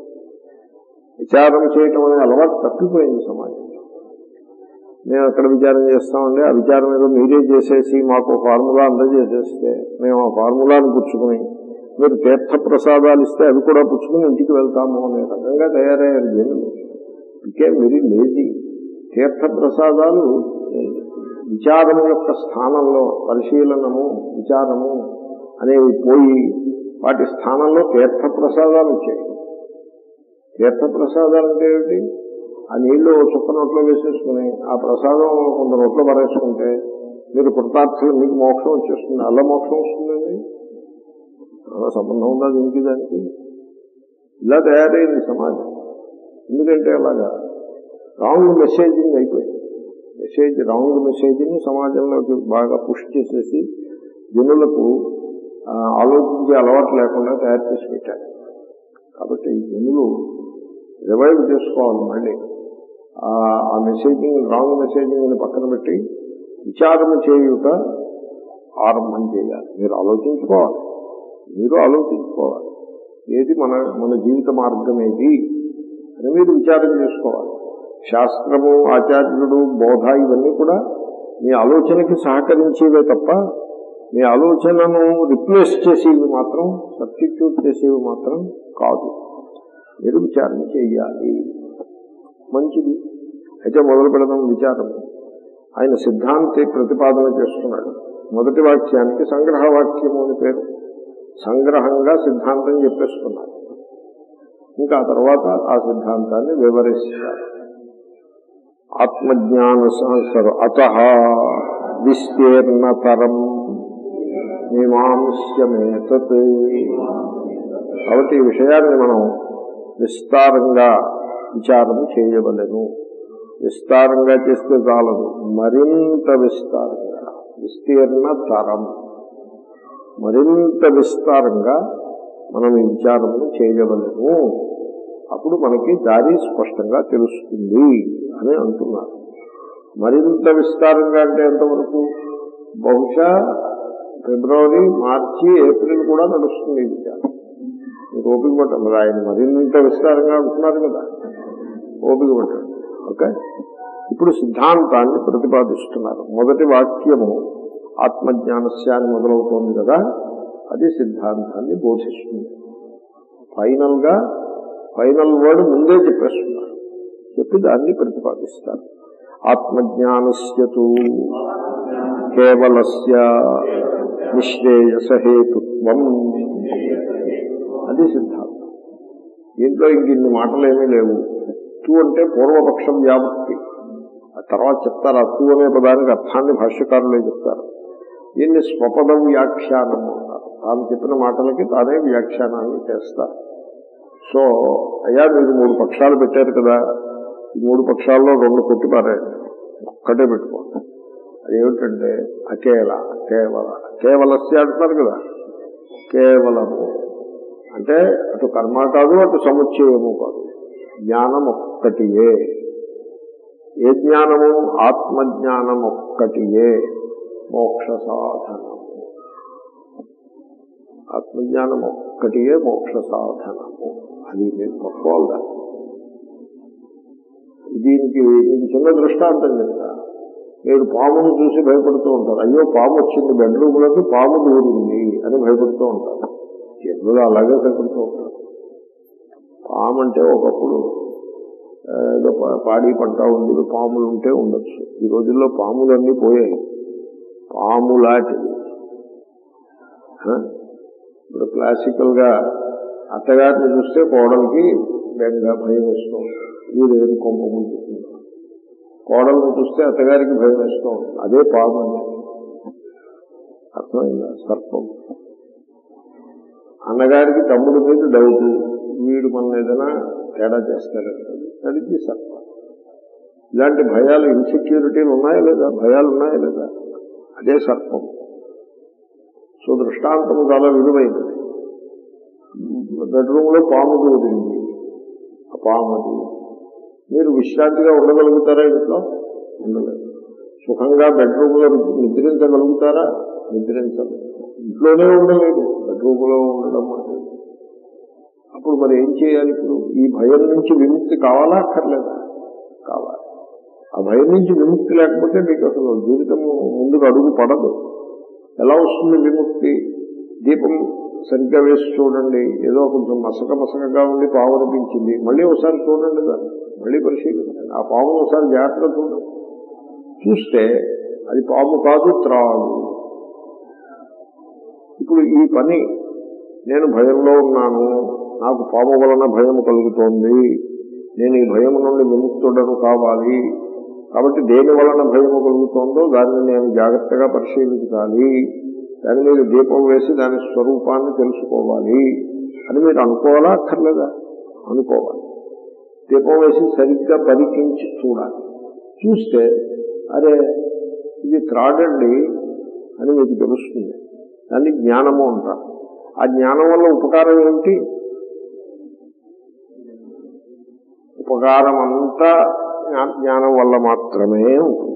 విచారం చేయటం అనే అలవాటు తప్పిపోయింది సమాజంలో మేము అక్కడ విచారం చేస్తామండి ఆ విచారం ఏదో మీరే చేసేసి మాకు ఫార్ములా అందజేసేస్తే మేము ఆ ఫార్ములాను పుచ్చుకుని మీరు తీర్థ ప్రసాదాలు ఇస్తే అవి కూడా పుచ్చుకుని ఇంటికి వెళ్తాము అనే రకంగా తయారయ్యారు జనులు ఇంకే వెరీ లేజీ తీర్థ ప్రసాదాలు విచారం యొక్క స్థానంలో పరిశీలనము విచారము అనేవి పోయి వాటి స్థానంలో తీర్థ ప్రసాదాలు వచ్చాయి తీర్థ ప్రసాదాలు అంటే ఏమిటి ఆ నీళ్లు చుక్క నోట్లో వేసేసుకుని ఆ ప్రసాదం కొంత నోట్లో పరేసుకుంటే మీరు కృతార్థులు మీకు మోక్షం వచ్చేస్తుంది అల్ల మోక్షం వస్తుందండి అలా సంబంధం ఉందా దీనికి దానికి ఇలా తయారైంది సమాజం ఎందుకంటే అలాగా రాంగ్ మెసేజింగ్ అయిపోయింది మెసేజ్ రాంగ్ మెసేజ్ని సమాజంలోకి బాగా పుష్ చేసేసి జనులకు ఆ, ఆలోచించే అలవాటు లేకుండా తయారు చేసి పెట్టారు కాబట్టి ఈ జనులు రివైవ్ చేసుకోవాలి మళ్ళీ ఆ ఆ మెసేజింగ్ రాంగ్ మెసేజింగ్ పక్కన పెట్టి విచారము చేయుట ఆరంభం చేయాలి మీరు ఆలోచించుకోవాలి మీరు ఆలోచించుకోవాలి ఏది మన మన జీవిత మార్గం ఏది అని మీరు విచారం చేసుకోవాలి శాస్త్రము ఆచార్యుడు బోధ ఇవన్నీ కూడా మీ ఆలోచనకి సహకరించేవే తప్ప మీ ఆలోచనను రిప్లేస్ చేసేవి మాత్రం సబ్స్టిట్యూట్ చేసేవి మాత్రం కాదు మీరు విచారణ చేయాలి మంచిది అయితే మొదలు పెడదాం విచారం ఆయన సిద్ధాంతి ప్రతిపాదన చేస్తున్నాడు మొదటి వాక్యానికి సంగ్రహ వాక్యము అని పేరు సంగ్రహంగా సిద్ధాంతం చెప్పేస్తున్నారు ఇంకా ఆ తర్వాత ఆ సిద్ధాంతాన్ని వివరిస్తారు ఆత్మజ్ఞాన సంసరు అత విస్తీర్ణతరం మీమాంస్యమేతత్ కాబట్టి ఈ విషయాన్ని మనం విస్తారంగా విచారం చేయవలెను విస్తారంగా చేస్తే చాలదు మరింత విస్తారంగా విస్తీర్ణ తరం మరింత విస్తారంగా మనం ఈ విచారము చేయవలెను అప్పుడు మనకి దారి స్పష్టంగా తెలుస్తుంది అని అంటున్నారు మరింత విస్తారంగా అంటే ఎంతవరకు బహుశా ఫిబ్రవరి మార్చి ఏప్రిల్ కూడా నడుస్తుంది ఈ విచారం మీకు ఓపిక పట్టండి మరి ఆయన మరింత విస్తారంగా అంటున్నారు కదా ఓపిక పట్టండి ఓకే ఇప్పుడు సిద్ధాంతాన్ని ప్రతిపాదిస్తున్నారు మొదటి వాక్యము ఆత్మజ్ఞానస్యాన్ని మొదలవుతోంది కదా అది సిద్ధాంతాన్ని బోధిస్తుంది ఫైనల్ గా ఫైనల్ వర్డ్ ముందే చెప్పేస్తున్నారు చెప్పి దాన్ని ప్రతిపాదిస్తారు ఆత్మజ్ఞానస్యతు కేవలస్య నిశ్రేయసహేతుత్వం అది సిద్ధాంతం దీంట్లో ఇంక ఇన్ని మాటలు ఏమీ లేవు తు అంటే పూర్వపక్షం వ్యాప్తి ఆ తర్వాత చెప్తారు ఆ తు అనే పదానికి అర్థాన్ని భాష్యకారులే చెప్తారు దీన్ని స్వపద వ్యాఖ్యానం అన్నారు తాను చెప్పిన మాటలకి తానే వ్యాఖ్యానాన్ని చేస్తారు సో అయ్యా మీరు మూడు పక్షాలు పెట్టారు కదా ఈ మూడు పక్షాల్లో రెండు కొట్టిపారాయండి ఒక్కటే పెట్టుకోండి అదేమిటంటే అకేల కేవల కేవలస్య అంటున్నారు కదా కేవలము అంటే అటు కర్మ కాదు అటు సముచ్చయము కాదు జ్ఞానం ఒక్కటియే ఏ జ్ఞానము ఆత్మజ్ఞానం ఒక్కటియే మోక్ష సాధనము ఆత్మజ్ఞానం ఒక్కటియే మోక్ష సాధనము అది నేను పట్టుకోవాలి దీనికి ఇది చిన్న దృష్టాంతం చెప్తా మీరు పామును చూసి భయపడుతూ ఉంటారు అయ్యో పాము వచ్చింది బెడ్రూమ్లోకి పాము దూరింది అని భయపడుతూ ఉంటారు జనులు అలాగే భయపడుతూ ఉంటారు పాము అంటే ఒకప్పుడు ఆ, ఏదో పా- పాడి పంట ఉంది పాములు ఉంటే ఉండొచ్చు ఈ రోజుల్లో పాములన్నీ పోయాయి పాము లాంటిది ఆ? ఇప్పుడు క్లాసికల్ గా అత్తగారిని చూస్తే కోడలికి బెంగ భయం వేస్తూ ఉంటుంది. వీడు ఏది కొంప ముందుతుంది కోడలను చూస్తే అత్తగారికి భయం వేస్తూ ఉంటుంది అదే పాము అంటే అర్థమైందా సర్పం అన్నగారికి తమ్ముడి మీద డౌట్ వీడు మన ఏదైనా తేడా చేస్తారంటది అది సర్పం ఇలాంటి భయాలు ఇన్సెక్యూరిటీలు ఉన్నాయా లేదా భయాలు ఉన్నాయా లేదా అదే సర్పం సో దృష్టాంతం చాలా విలువైనది బెడ్రూమ్ లో పాము దూరింది ఆ పాము అది మీరు విశ్రాంతిగా ఉండగలుగుతారా ఇంట్లో ఉండలేదు సుఖంగా బెడ్రూమ్ లో నిద్రించగలుగుతారా నిద్రించదు ఇంట్లోనే ఉండలేదు బెడ్రూమ్ లో ఉండడం అంటే అప్పుడు మరి ఏం చేయాలి ఇప్పుడు ఈ భయం నుంచి విముక్తి కావాలా అక్కర్లేదా కావాలి ఆ భయం నుంచి విముక్తి లేకపోతే మీకు అసలు జీవితం ముందుకు అడుగు పడదు ఎలా వస్తుంది విముక్తి దీపం సరిగ్గా వేసి చూడండి ఏదో కొంచెం మసక మసకగా ఉండి పాము అనిపించింది మళ్ళీ ఒకసారి చూడండి దాన్ని మళ్ళీ పరిశీలించండి ఆ పామును ఒకసారి జాగ్రత్తగా చూడండి చూస్తే అది పాము కాదు త్రాడు ఇప్పుడు ఈ పని నేను భయంలో ఉన్నాను నాకు పాము వలన భయం కలుగుతోంది నేను ఈ భయం నుండి విముక్తుడను కావాలి కాబట్టి దేని వలన భయం కలుగుతోందో దాన్ని నేను జాగ్రత్తగా పరిశీలించాలి దాని మీద దీపం వేసి దాని స్వరూపాన్ని తెలుసుకోవాలి అని మీరు అనుకోవాలా అక్కర్లేదా అనుకోవాలి దీపం వేసి సరిగ్గా పరికించి చూడాలి చూస్తే అరే ఇది త్రాడండి అని మీకు తెలుస్తుంది దాన్ని జ్ఞానము అంటారు ఆ జ్ఞానం వల్ల ఉపకారం ఏమిటి ఉపకారం అంతా జ్ఞా- జ్ఞానం వల్ల మాత్రమే ఉంటుంది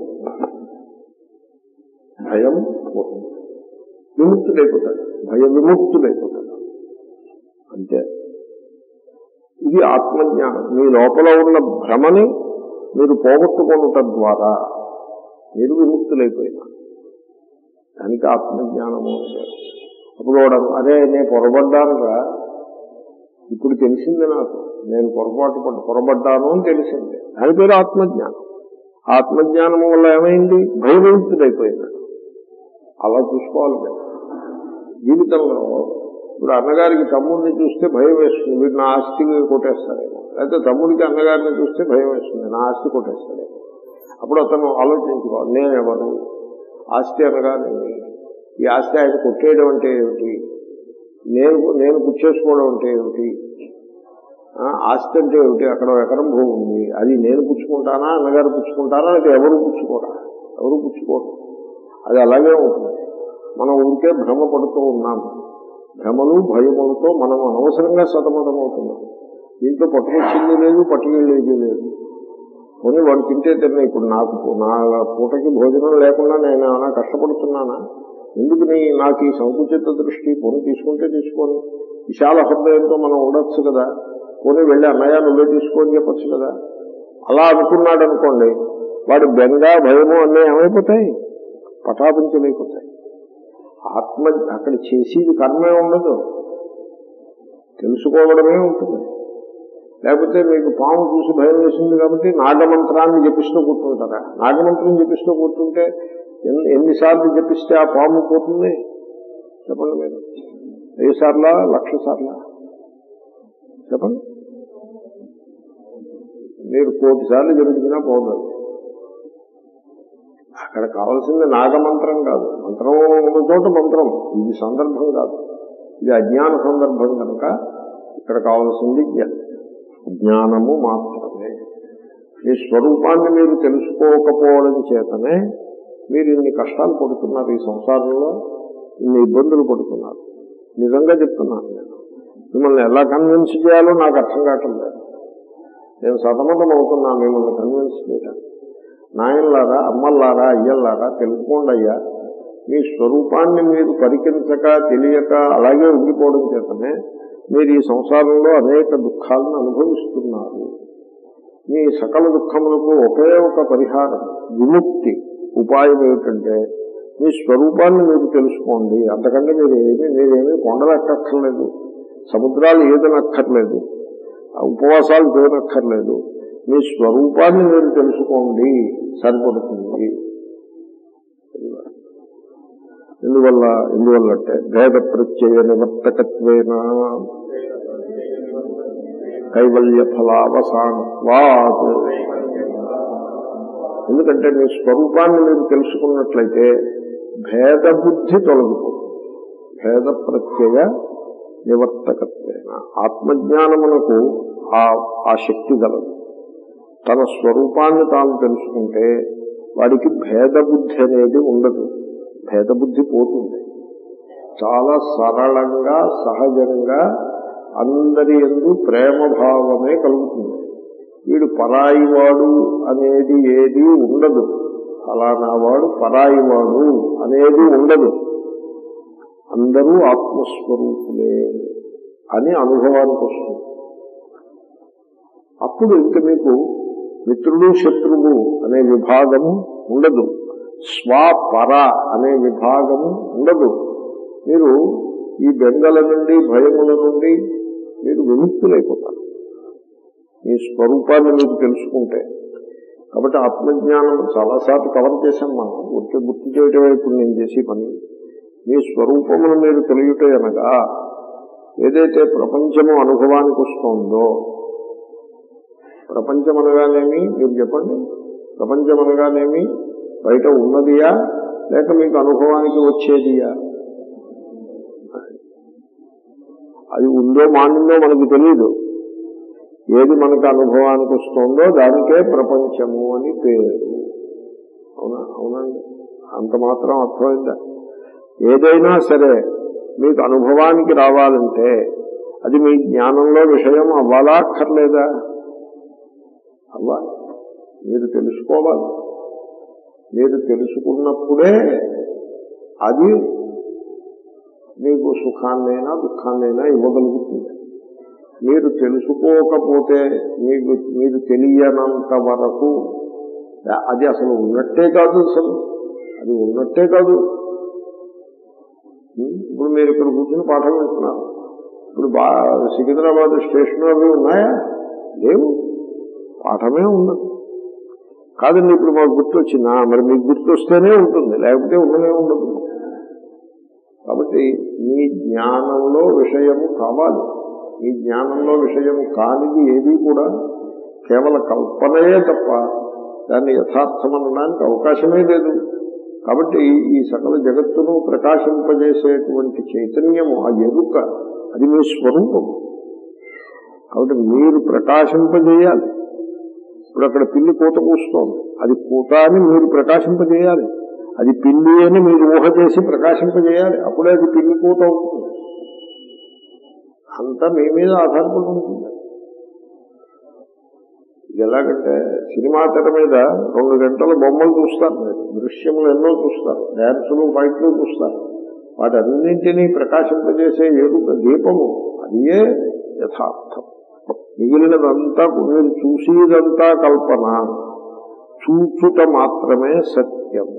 భయం పోతుంది విముక్తుడైపోతాడు భయ విముక్తుడైపోతాడు అంతే ఇది ఆత్మజ్ఞానం మీ లోపల ఉన్న భ్రమని మీరు పోగొట్టుకొనుట ద్వారా మీరు విముక్తులైపోయినారు దానికి ఆత్మజ్ఞానము అంటారు అప్పుడు వాడు అను- అరే నేను పొరబడ్డానుగా ఇప్పుడు తెలిసింది నాకు నేను పొరపాటు పడ్డ పొరబడ్డాను అని తెలిసింది దాని పేరు ఆత్మజ్ఞానం ఆత్మజ్ఞానం వల్ల ఏమైంది భయవిముక్తుడైపోయినాడు అలా చూసుకోవాలి మేము జీవితంలో ఇప్పుడు అన్నగారికి తమ్ముడిని చూస్తే భయం వేస్తుంది వీడు నా ఆస్తి కొట్టేస్తాడేమో లేకపోతే తమ్ముడికి అన్నగారిని చూస్తే భయం వేస్తుంది నా ఆస్తి కొట్టేస్తాడేమో అప్పుడు అతను ఆలోచించుకోవాలి నేనెవరు ఆస్తి అనగానే ఈ ఆస్తి ఆయన కొట్టేయడం అంటే ఏమిటి నేను నేను పుచ్చేసుకోవడం అంటే ఏమిటి ఆ, ఆస్తి అంటే ఏమిటి అక్కడ ఒక ఎకరం భూమి ఉంది అది నేను పుచ్చుకుంటానా అన్నగారు పుచ్చుకుంటానా అది ఎవరు పుచ్చుకోరా ఎవరు పుచ్చుకోరు అది అలాగే ఉంటుంది మనం ఊరికే భ్రమ పడుతూ ఉన్నాము భ్రమలు భయములతో మనం అనవసరంగా సతమతమవుతున్నాం దీంట్లో పట్టుకొచ్చింది లేదు పట్టుకెళ్ళేది లేదు కొని వాడు తింటే తిన్నా ఇప్పుడు నాకు నా పూటకి భోజనం లేకుండా నేను ఏమైనా కష్టపడుతున్నానా ఎందుకు నీ నాకు ఈ సంకుచిత దృష్టి కొని తీసుకుంటే తీసుకొని విశాల హృదయంతో మనం ఉండొచ్చు కదా కొని వెళ్ళి అన్నయ్య నువ్వే తీసుకొని చెప్పొచ్చు కదా అలా అనుకున్నాడు అనుకోండి వాడి బెంగ భయము అన్నీ ఏమైపోతాయి పటాపించలేకపోతాయి ఆత్మ అక్కడ చేసేది కర్మే ఉండదు తెలుసుకోవడమే ఉంటుంది లేకపోతే మీకు పాము చూసి భయం వేసింది కాబట్టి నాగమంత్రాన్ని జపిస్తూ కూర్చుంటారా నాగమంత్రం జపిస్తూ కూర్చుంటే ఎన్ని ఎన్నిసార్లు జపిస్తే ఆ పాము పోతుంది చెప్పండి మీరు వెయ్యి సార్లా లక్ష సార్లా చెప్పండి మీరు కోటి సార్లు జపించినా పోతుంది అక్కడ కావాల్సింది నాగమంత్రం కాదు మంత్రం ఉన్న చోట మంత్రం ఇది సందర్భం కాదు ఇది అజ్ఞాన సందర్భం కనుక ఇక్కడ కావాల్సింది జ్ఞ- జ్ఞానము మాత్రమే మీ స్వరూపాన్ని మీరు తెలుసుకోకపోవడం చేతనే మీరు ఇన్ని కష్టాలు పడుతున్నారు ఈ సంసారంలో ఇన్ని ఇబ్బందులు పడుతున్నారు నిజంగా చెప్తున్నాను నేను మిమ్మల్ని ఎలా కన్విన్స్ చేయాలో నాకు అర్థం కావటం లేదు నేను సతమతం అవుతున్నాను మిమ్మల్ని కన్విన్స్ చేయడానికి నాయనలారా అమ్మల్లారా అయ్యల్లారా తెలుసుకోండి అయ్యా మీ స్వరూపాన్ని మీరు పరికించక తెలియక అలాగే ఉండిపోవడం చేతనే మీరు ఈ సంసారంలో అనేక దుఃఖాలను అనుభవిస్తున్నారు మీ సకల దుఃఖములకు ఒకే ఒక పరిహారం విముక్తి ఉపాయం ఏమిటంటే మీ స్వరూపాన్ని మీరు తెలుసుకోండి అంతకంటే మీరు ఏమీ మీరేమీ కొండలెక్కర్లేదు సముద్రాలు ఏదనక్కర్లేదు ఆ ఉపవాసాలు చేయనక్కర్లేదు మీ స్వరూపాన్ని మీరు తెలుసుకోండి సరిపడుతుంది ఎందువల్ల ఎందువల్లంటే భేద ప్రత్యయ నివర్తకత్వేన కైవల్య ఫలావసానత్వాత్ ఎందుకంటే మీ స్వరూపాన్ని మీరు తెలుసుకున్నట్లయితే భేద బుద్ధి తొలగిపోతుంది భేద ప్రత్యయ నివర్తకత్వేన ఆత్మజ్ఞానమునకు ఆ ఆ శక్తి గలదు తన స్వరూపాన్ని తాను తెలుసుకుంటే వాడికి భేద బుద్ధి అనేది ఉండదు భేద బుద్ధి పోతుంది చాలా సరళంగా సహజంగా అందరి ఎందు ప్రేమ భావమే కలుగుతుంది వీడు పరాయివాడు అనేది ఏది ఉండదు ఫలానా వాడు పరాయివాడు అనేది ఉండదు అందరూ ఆత్మస్వరూపులే అని అనుభవానికి వస్తుంది అప్పుడు ఇంక మీకు మిత్రుడు శత్రువు అనే విభాగము ఉండదు స్వపర అనే విభాగము ఉండదు మీరు ఈ బెంగల నుండి భయముల నుండి మీరు విముక్తులైపోతారు మీ స్వరూపాన్ని మీరు తెలుసుకుంటే కాబట్టి ఆత్మజ్ఞానం చాలాసార్లు కవర్ చేశాం మనం గుర్తు గుర్తు చేయటమే ఇప్పుడు నేను చేసే పని మీ స్వరూపమును మీరు తెలియటే అనగా ఏదైతే ప్రపంచము అనుభవానికి వస్తుందో ప్రపంచం అనగానేమి మీరు చెప్పండి ప్రపంచం అనగానేమి బయట ఉన్నదియా లేక మీకు అనుభవానికి వచ్చేదియా అది ఉందో మానిందో మనకు తెలియదు ఏది మనకు అనుభవానికి వస్తుందో దానికే ప్రపంచము అని పేరు అవునా అవునండి అంత మాత్రం అర్థమైందా ఏదైనా సరే మీకు అనుభవానికి రావాలంటే అది మీ జ్ఞానంలో విషయం అవ్వాలా అక్కర్లేదా అవ్వాలి మీరు తెలుసుకోవాలి మీరు తెలుసుకున్నప్పుడే అది మీకు సుఖాన్నైనా దుఃఖాన్నైనా ఇవ్వగలుగుతుంది మీరు తెలుసుకోకపోతే మీకు మీరు తెలియనంత వరకు అది అసలు ఉన్నట్టే కాదు అసలు అది ఉన్నట్టే కాదు ఇప్పుడు మీరు ఇక్కడ కూర్చుని పాఠం వింటున్నారు ఇప్పుడు బా సికింద్రాబాద్ స్టేషన్ అవి ఉన్నాయా లేవు పాఠమే ఉన్నది కాదండి ఇప్పుడు మాకు గుర్తొచ్చిందా మరి మీకు గుర్తొస్తేనే ఉంటుంది లేకపోతే ఉండనే ఉండదు కాబట్టి మీ జ్ఞానంలో విషయము కావాలి మీ జ్ఞానంలో విషయము కానిది ఏది కూడా కేవల కల్పనయే తప్ప దాన్ని యథార్థమనడానికి అవకాశమే లేదు కాబట్టి ఈ సకల జగత్తును ప్రకాశింపజేసేటువంటి చైతన్యము ఆ ఎరుక అది మీ స్వరూపము కాబట్టి మీరు ప్రకాశింపజేయాలి ఇప్పుడు అక్కడ పిల్లి కూత కూస్తోంది అది కూత అని మీరు ప్రకాశింపజేయాలి అది పిల్లి అని మీరు ఊహ చేసి ప్రకాశింపజేయాలి అప్పుడే అది పిల్లి కూత అవుతుంది అంతా మీ మీద ఆధారపడి ఉంటుంది ఇది ఎలాగంటే సినిమా తెర మీద రెండు గంటల బొమ్మలు చూస్తారు మీరు దృశ్యములు ఎన్నో చూస్తారు డ్యాన్సులు ఫైట్లు చూస్తారు వాటన్నింటినీ ప్రకాశింపజేసే ఎరుక దీపము అదియే యథార్థం మిగిలినదంతా మీరు చూసేదంతా కల్పన చూచుట మాత్రమే సత్యము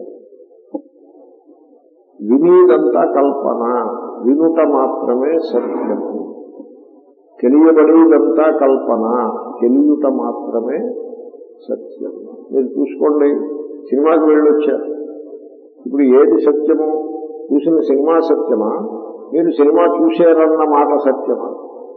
వినేదంతా కల్పన వినుట మాత్రమే సత్యము తెలియబడేదంతా కల్పన తెలియట మాత్రమే సత్యం మీరు చూసుకోండి సినిమాకి వెళ్ళొచ్చారు ఇప్పుడు ఏది సత్యము చూసిన సినిమా సత్యమా మీరు సినిమా చూశారన్న మాట సత్యమా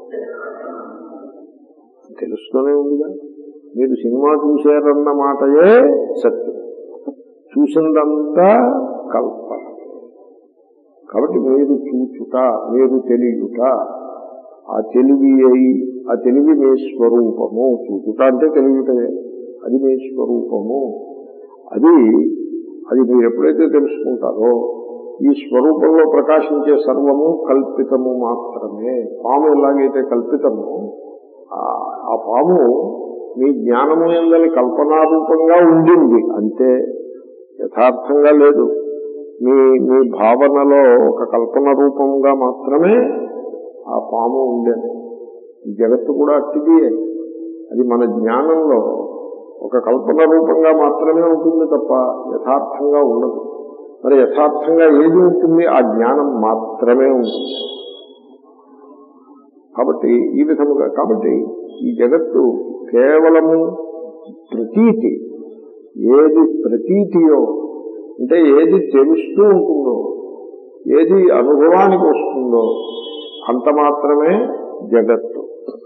తెలుస్తూనే ఉందిగా మీరు సినిమా చూశారన్న మాటయే సత్యం చూసినదంతా కల్పన కాబట్టి మీరు చూచుట మీరు తెలియట ఆ తెలివి అయి ఆ తెలివి మీ స్వరూపము చూచుట అంటే తెలియటమే అది మీ స్వరూపము అది అది మీరు ఎప్పుడైతే తెలుసుకుంటారో ఈ స్వరూపంలో ప్రకాశించే సర్వము కల్పితము మాత్రమే పాము ఎలాగైతే కల్పితము ఆ- ఆ పాము మీ జ్ఞానము ఎందని కల్పనారూపంగా ఉండింది అంతే యథార్థంగా లేదు మీ మీ భావనలో ఒక కల్పన రూపంగా మాత్రమే ఆ పాము ఉండేది ఈ జగత్తు కూడా అట్టిది అది మన జ్ఞానంలో ఒక కల్పన రూపంగా మాత్రమే ఉంటుంది తప్ప యథార్థంగా ఉండదు మరి యథార్థంగా ఏది ఉంటుంది ఆ జ్ఞానం మాత్రమే ఉంటుంది కాబట్టి ఈ విధముగా కాబట్టి ఈ జగత్తు కేవలము ప్రతీతి ఏది ప్రతీతియో అంటే ఏది తెలుస్తూ ఉంటుందో ఏది అనుభవానికి వస్తుందో అంత మాత్రమే జగత్తు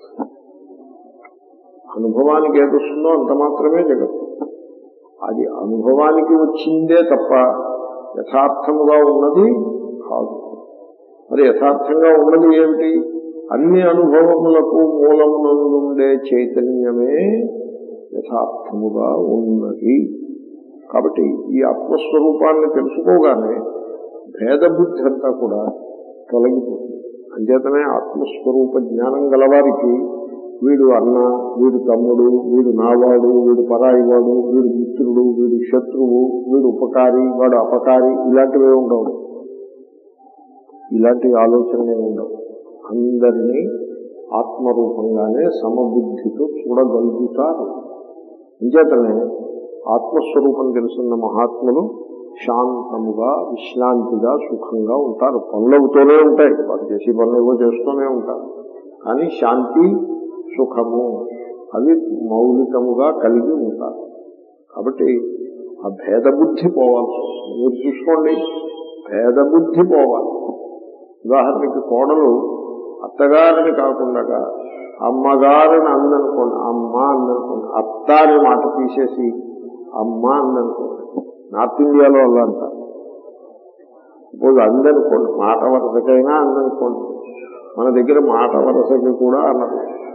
అనుభవానికి ఏది వస్తుందో అంత మాత్రమే జగత్తు అది అనుభవానికి వచ్చిందే తప్ప యథార్థముగా ఉన్నది కాదు మరి యథార్థంగా ఉన్నది ఏమిటి అన్ని అనుభవములకు మూలమునందుండే చైతన్యమే యథార్థముగా ఉన్నది కాబట్టి ఈ ఆత్మస్వరూపాన్ని తెలుసుకోగానే భేద బుద్ధి అంతా కూడా తొలగిపోతుంది అంచేతనే ఆత్మస్వరూప జ్ఞానం గలవారికి వీడు అన్న వీడు తమ్ముడు వీడు నావాడు వీడు పరాయివాడు వీడు మిత్రుడు వీడు శత్రువు వీడు ఉపకారి వాడు అపకారి ఇలాంటివే ఉండవు ఇలాంటి ఆలోచనలే ఉండవు అందరినీ ఆత్మరూపంగానే సమబుద్ధితో చూడగలుగుతారు అంచేతనే ఆత్మస్వరూపం తెలుసున్న మహాత్ములు శాంతముగా విశ్రాంతిగా సుఖంగా ఉంటారు పనులవుతూనే ఉంటాయి వారు చేసే పనులు ఏవో చేస్తూనే ఉంటారు కానీ శాంతి సుఖము అవి మౌలికముగా కలిగి ఉంటారు కాబట్టి ఆ భేద బుద్ధి పోవాల్సి వస్తుంది మీరు చూసుకోండి భేద బుద్ధి పోవాలి ఉదాహరణకి కోడలు అత్తగారిని కాకుండా అమ్మగారిని అందనుకోండి అమ్మ అందనుకోండి అత్త అనే మాట తీసేసి అమ్మ అందనుకోండి నార్త్ ఇండియాలో అలా అంటారు ఇప్పుడు అందనుకోండి మాట వరుసకైనా అందనుకోండి మన దగ్గర మాట వరుసకి కూడా అన్నది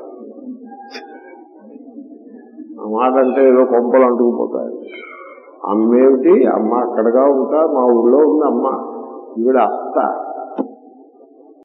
ఆ మాట అంటే ఏదో కొంపలు అంటుకుపోతాయి అమ్మేమిటి అమ్మ అక్కడగా ఉంటా మా ఊళ్ళో ఉంది అమ్మ ఈవిడ అత్త